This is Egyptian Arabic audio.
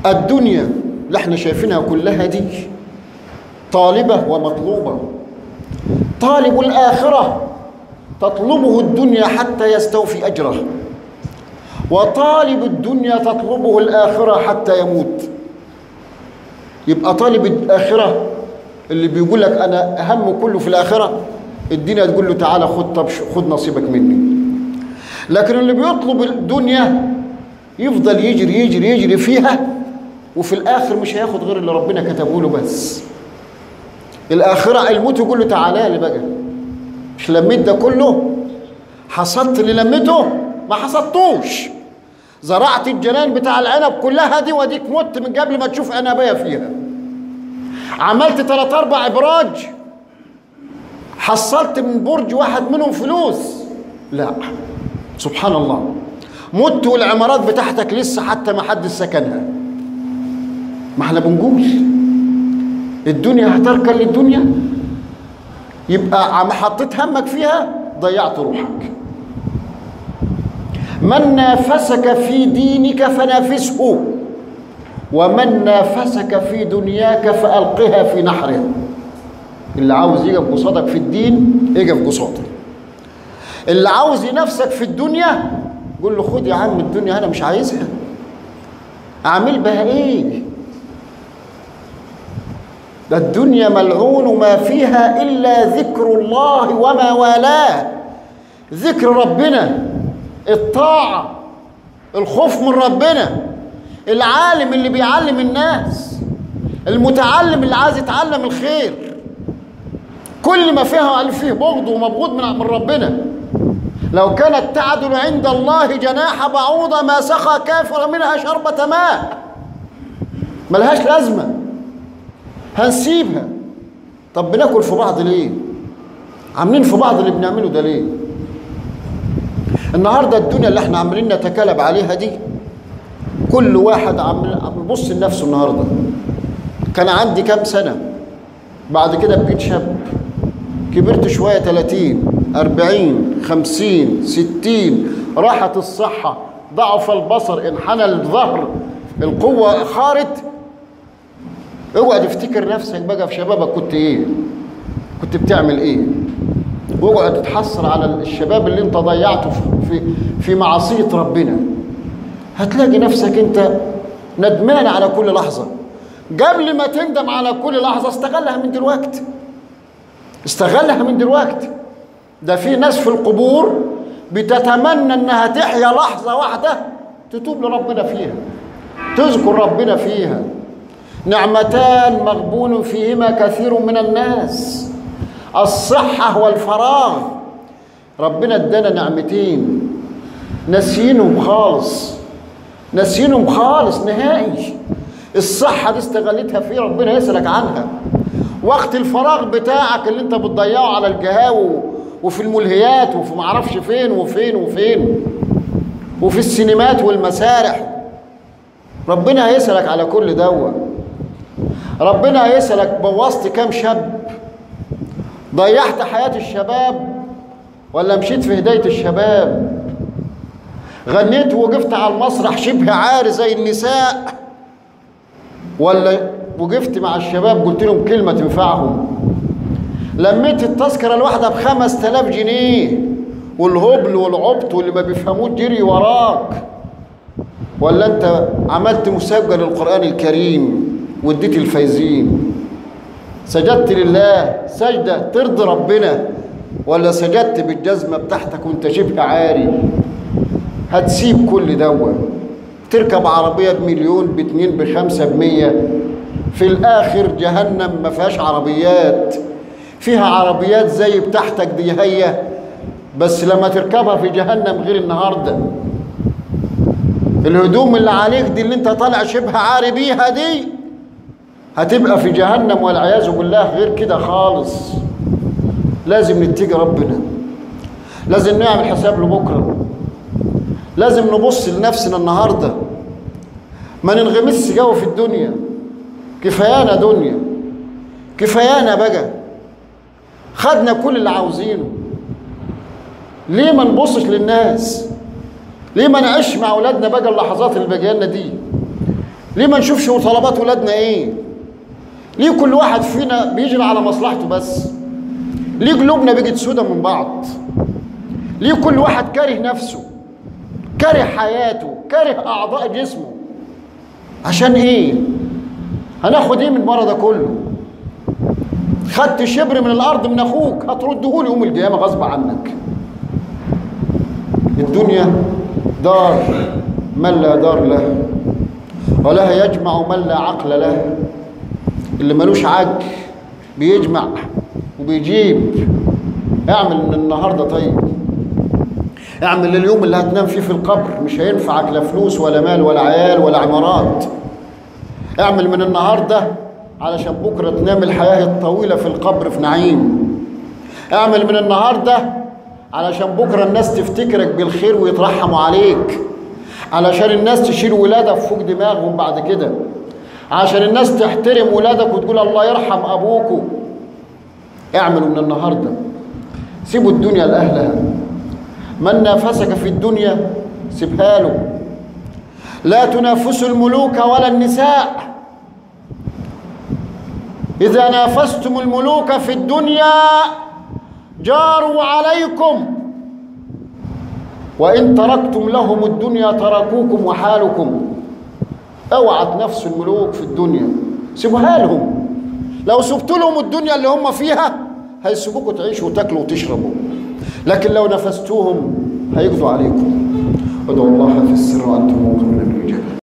الدنيا اللي احنا شايفينها كلها دي طالبة ومطلوبة طالب الآخرة تطلبه الدنيا حتى يستوفي أجره وطالب الدنيا تطلبه الآخرة حتى يموت يبقى طالب الآخرة اللي بيقول لك أنا أهم كله في الآخرة الدنيا تقول له تعالى خد طب خد نصيبك مني لكن اللي بيطلب الدنيا يفضل يجري يجري يجري فيها وفي الآخر مش هياخد غير اللي ربنا كتبه له بس الآخرة الموت يقول له تعالى لي بقى مش لميت ده كله حصدت اللي لميته ما حصدتوش زرعت الجنان بتاع العنب كلها دي واديك مت من قبل ما تشوف عنبيه فيها عملت ثلاث اربع ابراج حصلت من برج واحد منهم فلوس لا سبحان الله مت والعمارات بتاعتك لسه حتى ما حد سكنها ما احنا بنقول الدنيا هتركن للدنيا يبقى عم حطيت همك فيها ضيعت روحك من نافسك في دينك فنافسه ومن نافسك في دنياك فألقها في نحره اللي عاوز يقف قصادك في الدين يقف قصادك اللي عاوز ينافسك في الدنيا قول له خد يا عم الدنيا انا مش عايزها اعمل بها ايه ده الدنيا ملعون ما فيها الا ذكر الله وما والاه ذكر ربنا الطاعه الخوف من ربنا العالم اللي بيعلم الناس المتعلم اللي عايز يتعلم الخير كل ما فيها قال فيه بغض ومبغوض من من ربنا لو كانت تعدل عند الله جناح بعوضة ما سقى كافر منها شربة ماء ملهاش لازمة هنسيبها طب بناكل في بعض ليه عاملين في بعض اللي بنعمله ده ليه النهاردة الدنيا اللي احنا عاملين نتكلب عليها دي كل واحد عم عم يبص لنفسه النهارده كان عندي كام سنة بعد كده بقيت شاب كبرت شوية 30 40 50 60 راحت الصحة ضعف البصر انحنى الظهر القوة خارت اوعى تفتكر نفسك بقى في شبابك كنت ايه كنت بتعمل ايه واوعى تتحسر على الشباب اللي انت ضيعته في في معصية ربنا هتلاقي نفسك انت ندمان على كل لحظة قبل ما تندم على كل لحظة استغلها من دلوقتي استغلها من دلوقتي ده في ناس في القبور بتتمنى انها تحيا لحظة واحدة تتوب لربنا فيها تذكر ربنا فيها نعمتان مغبون فيهما كثير من الناس الصحة والفراغ ربنا ادانا نعمتين ناسيينهم خالص ناسيينهم خالص نهائي الصحة دي استغلتها في ربنا يسألك عنها وقت الفراغ بتاعك اللي انت بتضيعه على القهاوي وفي الملهيات وفي معرفش فين وفين وفين وفي السينمات والمسارح ربنا هيسألك على كل دوا ربنا هيسألك بوظت كام شاب ضيعت حياة الشباب ولا مشيت في هداية الشباب غنيت ووقفت على المسرح شبه عاري زي النساء ولا وقفت مع الشباب قلت لهم كلمة تنفعهم لميت التذكرة الواحدة بخمس تلاف جنيه والهبل والعبط واللي ما بيفهموش جري وراك ولا انت عملت مسابقة للقرآن الكريم واديت الفايزين سجدت لله سجدة ترضي ربنا ولا سجدت بالجزمة بتاعتك وانت شبه عاري هتسيب كل دوا تركب عربية بمليون باتنين بخمسة بمية في الآخر جهنم ما فيهاش عربيات فيها عربيات زي بتاعتك دي هي بس لما تركبها في جهنم غير النهارده الهدوم اللي عليك دي اللي انت طالع شبه عاري بيها دي هتبقى في جهنم والعياذ بالله غير كده خالص لازم نتقي ربنا لازم نعمل حساب لبكره لازم نبص لنفسنا النهارده ما ننغمسش جو في الدنيا كفايانا دنيا كفايانا بقى خدنا كل اللي عاوزينه ليه ما نبصش للناس ليه ما نعيش مع اولادنا بقى اللحظات اللي باقيه لنا دي ليه ما نشوفش طلبات ولادنا ايه ليه كل واحد فينا بيجري على مصلحته بس ليه قلوبنا بقت سودة من بعض ليه كل واحد كاره نفسه كاره حياته كاره اعضاء جسمه عشان ايه هناخد ايه من المرة ده كله خدت شبر من الارض من اخوك هترده لي يوم القيامه غصب عنك الدنيا دار من لا دار له ولها يجمع من لا عقل له اللي ملوش عقل بيجمع وبيجيب اعمل من النهارده طيب اعمل اليوم اللي هتنام فيه في القبر مش هينفعك لا فلوس ولا مال ولا عيال ولا عمارات اعمل من النهارده علشان بكره تنام الحياه الطويله في القبر في نعيم اعمل من النهارده علشان بكره الناس تفتكرك بالخير ويترحموا عليك علشان الناس تشيل ولادك فوق دماغهم بعد كده عشان الناس تحترم ولادك وتقول الله يرحم ابوكوا اعملوا من النهارده سيبوا الدنيا لاهلها من نافسك في الدنيا سيبها له لا تنافسوا الملوك ولا النساء إذا نافستم الملوك في الدنيا جاروا عليكم وإن تركتم لهم الدنيا تركوكم وحالكم اوعى تنافسوا الملوك في الدنيا سيبوها لهم لو سبت لهم الدنيا اللي هم فيها هيسيبوكوا تعيشوا وتاكلوا وتشربوا لكن لو نفستوهم هيقضوا عليكم ادعوا الله في السر وانتم موقنون بالإجابة